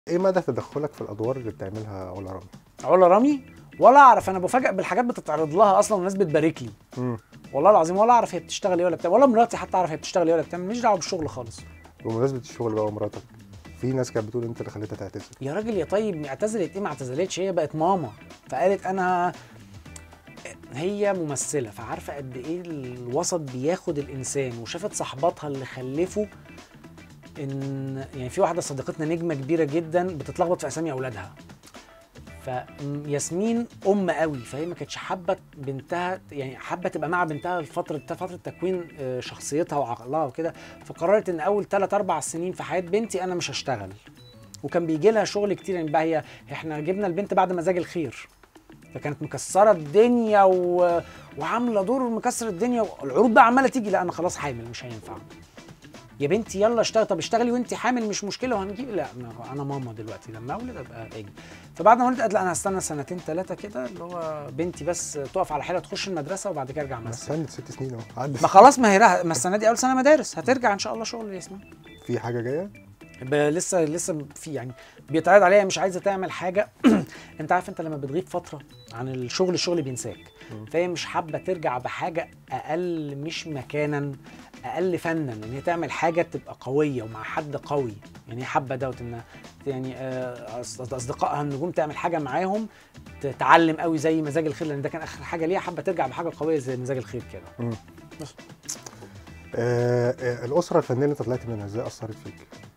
ايه مدى تدخلك في الادوار اللي بتعملها علا رامي؟ علا رامي ولا اعرف انا بفاجئ بالحاجات بتتعرض لها اصلا والناس بتبارك لي امم والله العظيم ولا اعرف هي بتشتغل ايه ولا بتعمل ولا مراتي حتى اعرف هي بتشتغل ايه ولا بتعمل ماليش دعوه بالشغل خالص بمناسبه الشغل بقى ومراتك في ناس كانت بتقول انت اللي خليتها تعتذر يا راجل يا طيب اعتزلت ايه ما اعتزلتش هي بقت ماما فقالت انا هي ممثله فعارفه قد ايه الوسط بياخد الانسان وشافت صاحباتها اللي خلفوا ان يعني في واحده صديقتنا نجمه كبيره جدا بتتلخبط في اسامي اولادها فياسمين ام قوي فهي ما كانتش حابه بنتها يعني حابه تبقى مع بنتها لفتره فتره تكوين آه، شخصيتها وعقلها وكده فقررت ان اول 3 4 سنين في حياه بنتي انا مش هشتغل وكان بيجي لها شغل كتير يعني بقى هي احنا جبنا البنت بعد مزاج الخير فكانت مكسره الدنيا و... وعامله دور مكسر الدنيا والعروض بقى عماله تيجي لا انا خلاص حامل مش هينفع يا بنتي يلا اشتغل طب اشتغلي وانت حامل مش مشكله وهنجيب لا ما- انا ماما دلوقتي لما اولد ابقى اجي فبعد ما ولدت قالت لا انا هستنى سنتين ثلاثه كده اللي هو بنتي بس تقف على حيلها تخش المدرسه وبعد كده ارجع ما امثل استنت ست سنين اهو عدت ما خلاص ما هي راه- ما السنه دي اول سنه مدارس هترجع ان شاء الله شغل ياسمين في حاجه جايه ب- لسه لسه في يعني بيتعرض عليها مش عايزه تعمل حاجه انت عارف انت لما بتغيب فتره عن الشغل الشغل بينساك مم. فهي مش حابه ترجع بحاجه اقل مش مكانا اقل فنا ان هي تعمل حاجه تبقى قويه ومع حد قوي يعني هي حابه دوت ان يعني آه، أص- اصدقائها النجوم تعمل حاجه معاهم تتعلم قوي زي مزاج الخير لان ده كان اخر حاجه ليها حابه ترجع بحاجه قويه زي مزاج الخير كده مم. بس. آه آه الاسره الفنيه اللي انت طلعت منها ازاي اثرت فيك؟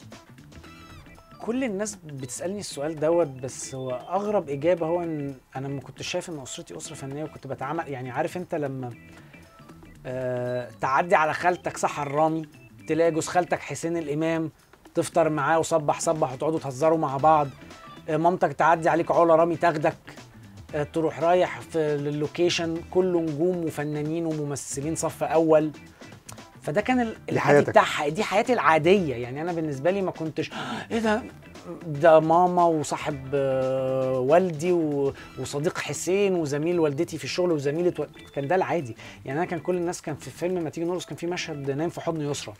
كل الناس بتسالني السؤال دوت بس هو اغرب اجابه هو ان انا ما كنتش شايف ان اسرتي اسره فنيه وكنت بتعامل يعني عارف انت لما آه تعدي على خالتك سحر رامي تلاقي جوز خالتك حسين الامام تفطر معاه وصبح صبح وتقعدوا تهزروا مع بعض آه مامتك تعدي عليك علا رامي تاخدك آه تروح رايح في اللوكيشن كله نجوم وفنانين وممثلين صف اول فده كان ال- العادي حياتك. بتاعها دي حياتي العاديه يعني انا بالنسبه لي ما كنتش ايه ده ده ماما وصاحب آه، والدي و- وصديق حسين وزميل والدتي في الشغل وزميله و... كان ده العادي يعني انا كان كل الناس كان في فيلم ما تيجي نرقص كان في مشهد نايم في حضن يسرى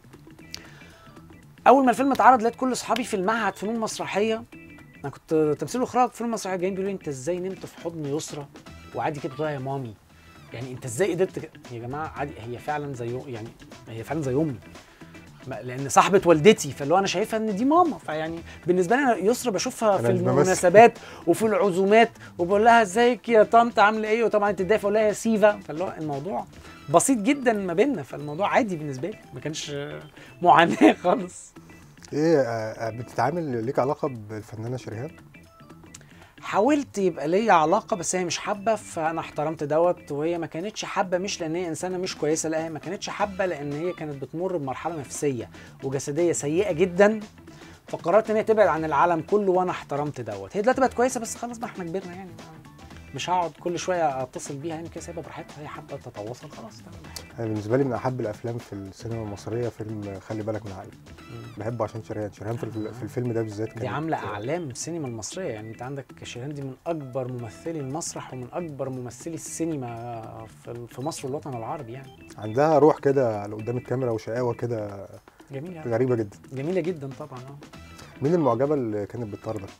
اول ما الفيلم اتعرض لقيت كل اصحابي في المعهد فنون مسرحيه انا كنت تمثيل واخراج فنون مسرحيه جايين بيقولوا لي انت ازاي نمت في حضن يسرى وعادي كده بتقول يا مامي يعني انت ازاي قدرت كده؟ يا جماعه عادي هي فعلا زي يعني هي فعلا زي امي ما- لان صاحبه والدتي فاللي هو انا شايفها ان دي ماما فيعني بالنسبه لي أنا يسرا بشوفها أنا في مش بمثل. المناسبات وفي العزومات وبقول لها ازيك يا طنط عامله ايه وطبعا انت تضايق اقول لها يا سيفا فاللي هو الموضوع بسيط جدا ما بيننا فالموضوع عادي بالنسبه لي ما كانش معاناه خالص ايه آه آه، بتتعامل ليك علاقه بالفنانه شريهان؟ حاولت يبقى ليا علاقه بس هي مش حابه فانا احترمت دوت وهي ما كانتش حابه مش لان هي انسانه مش كويسه لا هي ما كانتش حابه لان هي كانت بتمر بمرحله نفسيه وجسديه سيئه جدا فقررت ان هي تبعد عن العالم كله وانا احترمت دوت هي دلوقتي بقت كويسه بس خلاص بقى احنا كبرنا يعني ما- مش هقعد كل شويه اتصل بيها يعني كده سايبها براحتها هي حابه تتواصل خلاص تمام انا بالنسبه لي من احب الافلام في السينما المصريه فيلم خلي بالك من عقلي بحبه عشان شريهان شريهان في, الفيل- في الفيلم ده بالذات دي كانت- عامله اعلام السينما المصريه يعني انت عندك شيرين دي من اكبر ممثلي المسرح ومن اكبر ممثلي السينما في في مصر والوطن العربي يعني عندها روح كده على قدام الكاميرا وشقاوه كده جميله غريبه جدا جميله جدا طبعا اه مين المعجبه اللي كانت بتطاردك؟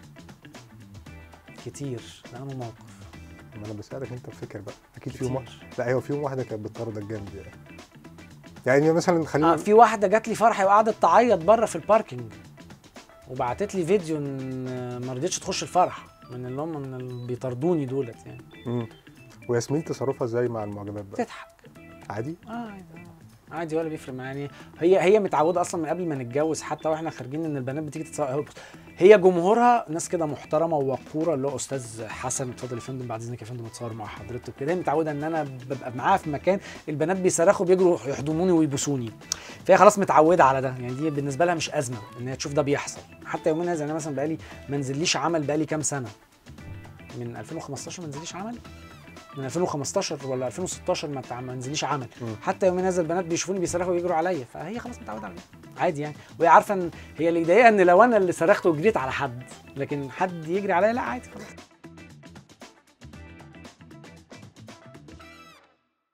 كتير ده انا موقف ما انا بسالك انت تفتكر بقى اكيد فيهم واحد كتير لا ايوه فيهم واحده كانت بتطاردك جامد يعني يعني مثلا خلينا آه في واحده جات لي فرحي وقعدت تعيط بره في الباركينج وبعتت لي فيديو ان ما رضيتش تخش الفرح من اللي هم من اللي بيطاردوني دولت يعني مم. وياسمين تصرفها ازاي مع المعجبات بقى؟ تضحك عادي؟ اه عادي آه. عادي ولا بيفرق معايا يعني هي هي متعوده اصلا من قبل ما نتجوز حتى واحنا خارجين ان البنات بتيجي تتصور هي جمهورها ناس كده محترمه ووقوره اللي هو استاذ حسن اتفضل يا فندم بعد اذنك يا فندم اتصور مع حضرتك كده هي متعوده ان انا ببقى معاها في مكان البنات بيصرخوا بيجروا يحضنوني ويبوسوني فهي خلاص متعوده على ده يعني دي بالنسبه لها مش ازمه ان هي تشوف ده بيحصل حتى يومين هذا انا مثلا بقالي ما نزليش عمل بقالي كام سنه من 2015 ما نزليش عمل من 2015 ولا 2016 ما بتاع- ما نزليش عمل مم. حتى يومين هذا البنات بيشوفوني بيصرخوا ويجروا عليا فهي خلاص متعوده على ده عادي يعني وهي عارفه ان هي اللي يضايقها ان لو انا اللي صرخت وجريت على حد لكن حد يجري عليا لا عادي خلاص